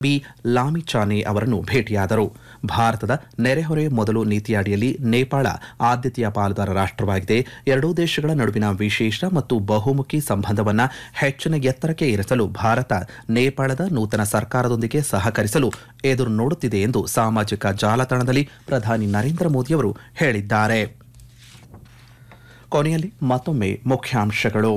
B ಲಾಮಿಚಾನೆ ಅವರನ್ನು ಭೇಟಿಯಾದರು ಭಾರತದ ನೆರೆಹೊರೆ ಮೊದಲು ನೀತಿಯ ಅಡಿಯಲ್ಲಿ ನೇಪಾಳ ಆದ್ಯತೆಯ ಪಾಲುದಾರ ರಾಷ್ಟ್ರವಾಗಿದೆ ಎರಡೂ ದೇಶಗಳ ನಡುವಿನ ವಿಶೇಷ ಮತ್ತು ಬಹುಮುಖಿ ಸಂಬಂಧವನ್ನು ಹೆಚ್ಚಿನ ಎತ್ತರಕ್ಕೆ ಏರಿಸಲು ಭಾರತ ನೇಪಾಳದ ನೂತನ ಸರ್ಕಾರದೊಂದಿಗೆ ಸಹಕರಿಸಲು ಎದುರು ನೋಡುತ್ತಿದೆ ಎಂದು ಸಾಮಾಜಿಕ ಜಾಲತಾಣದಲ್ಲಿ ಪ್ರಧಾನಿ ನರೇಂದ್ರ ಮೋದಿಯವರು ಹೇಳಿದ್ದಾರೆ ಕೊನೆಯಲ್ಲಿ ಮತ್ತೊಮ್ಮೆ ಮುಖ್ಯಾಂಶಗಳು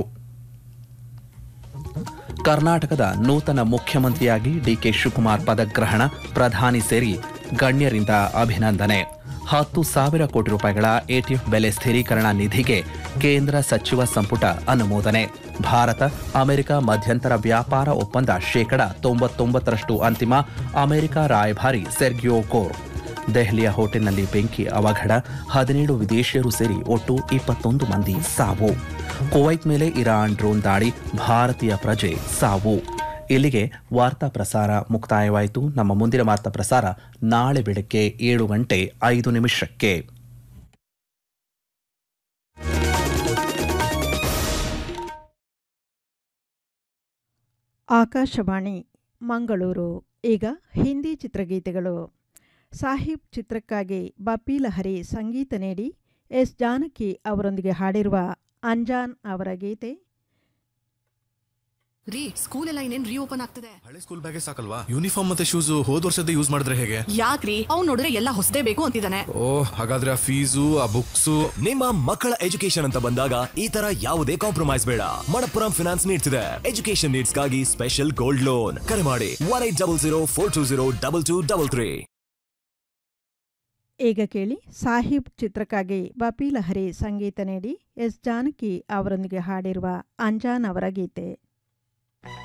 ಕರ್ನಾಟಕದ ನೂತನ ಮುಖ್ಯಮಂತ್ರಿಯಾಗಿ ಡಿಕೆ ಶಿವಕುಮಾರ್ ಪದಗ್ರಹಣ ಪ್ರಧಾನಿ ಸೇರಿ ಗಣ್ಯರಿಂದ ಅಭಿನಂದನೆ ಹತ್ತು ಸಾವಿರ ಕೋಟಿ ರೂಪಾಯಿಗಳ ಎಟಿಎಫ್ ಬೆಲೆ ಸ್ಥಿರೀಕರಣ ನಿಧಿಗೆ ಕೇಂದ್ರ ಸಚಿವ ಸಂಪುಟ ಅನುಮೋದನೆ ಭಾರತ ಅಮೆರಿಕ ಮಧ್ಯಂತರ ವ್ಯಾಪಾರ ಒಪ್ಪಂದ ಶೇಕಡ ತೊಂಬತ್ತೊಂಬತ್ತರಷ್ಟು ಅಂತಿಮ ಅಮೆರಿಕ ರಾಯಭಾರಿ ಸೆರ್ಗಿಯೋ ಕೋರ್ ದೆಹಲಿಯ ಹೋಟೆಲ್ನಲ್ಲಿ ಬೆಂಕಿ ಅವಘಡ ಹದಿನೇಳು ವಿದೇಶಿಯರು ಸೇರಿ ಒಟ್ಟು ಇಪ್ಪತ್ತೊಂದು ಮಂದಿ ಸಾವು ಕುವೈತ್ ಮೇಲೆ ಇರಾನ್ ಡ್ರೋನ್ ದಾಳಿ ಭಾರತೀಯ ಪ್ರಜೆ ಸಾವು ಇಲ್ಲಿಗೆ ವಾರ್ತಾ ಪ್ರಸಾರ ಮುಕ್ತಾಯವಾಯಿತು ನಮ್ಮ ಮುಂದಿನ ವಾರ್ತಾ ಪ್ರಸಾರ ನಾಳೆ ಬೆಳಗ್ಗೆ ಏಳು ಗಂಟೆ ಐದು ನಿಮಿಷಕ್ಕೆ ಆಕಾಶವಾಣಿ ಮಂಗಳೂರು ಈಗ ಹಿಂದಿ ಚಿತ್ರಗೀತೆಗಳು ಸಾಹಿಬ್ ಚಿತ್ರಕ್ಕಾಗಿ ಬಪ್ಪಿ ಲಹರಿ ಸಂಗೀತ ನೀಡಿ ಎಸ್ ಜಾನಕಿ ಅವರೊಂದಿಗೆ ಹಾಡಿರುವ ಅಂಜಾನ್ ಅವರ ಗೀತೆ ರೀ ಸ್ಕೂಲ್ ಎಲ್ಲ ಇನ್ನೇನ್ ರೀಓಪನ್ ಆಗ್ತದೆ ಹಳೆ ಸ್ಕೂಲ್ ಬ್ಯಾಗೇ ಸಾಕಲ್ವಾ ಯೂನಿಫಾರ್ಮ್ ಮತ್ತೆ ಶೂಸ್ ಹೋದ್ ವರ್ಷದ ಯೂಸ್ ಮಾಡಿದ್ರೆ ಹೇಗೆ ಯಾಕ್ರಿ ಅವ್ನ್ ನೋಡಿದ್ರೆ ಎಲ್ಲ ಹೊಸದೇ ಬೇಕು ಅಂತಿದ್ದಾನೆ ಓ ಹಾಗಾದ್ರೆ ಆ ಫೀಸು ಆ ಬುಕ್ಸು ನಿಮ್ಮ ಮಕ್ಕಳ ಎಜುಕೇಶನ್ ಅಂತ ಬಂದಾಗ ಈ ತರ ಯಾವುದೇ ಕಾಂಪ್ರಮೈಸ್ ಬೇಡ ಮಣಪ್ಪುರಂ ಫಿನಾನ್ಸ್ ನೀಡ್ತಿದೆ ಎಜುಕೇಶನ್ ನೀಡ್ಸ್ ಗಾಗಿ ಸ್ಪೆಷಲ್ ಗೋಲ್ಡ್ ಲೋನ್ ಕರೆ ಮಾಡಿ one eight double zero four two zero double two double three ಈಗ ಕೇಳಿ ಸಾಹಿಬ್ ಚಿತ್ರಕ್ಕಾಗಿ ಬಪ್ಪಿ ಲಹರಿ ಸಂಗೀತ ನೀಡಿ ಎಸ್ ಜಾನಕಿ ಅವರೊಂದಿಗೆ ಹಾಡಿರುವ ಅಂಜಾನ್ ಅವರ ಗೀತೆ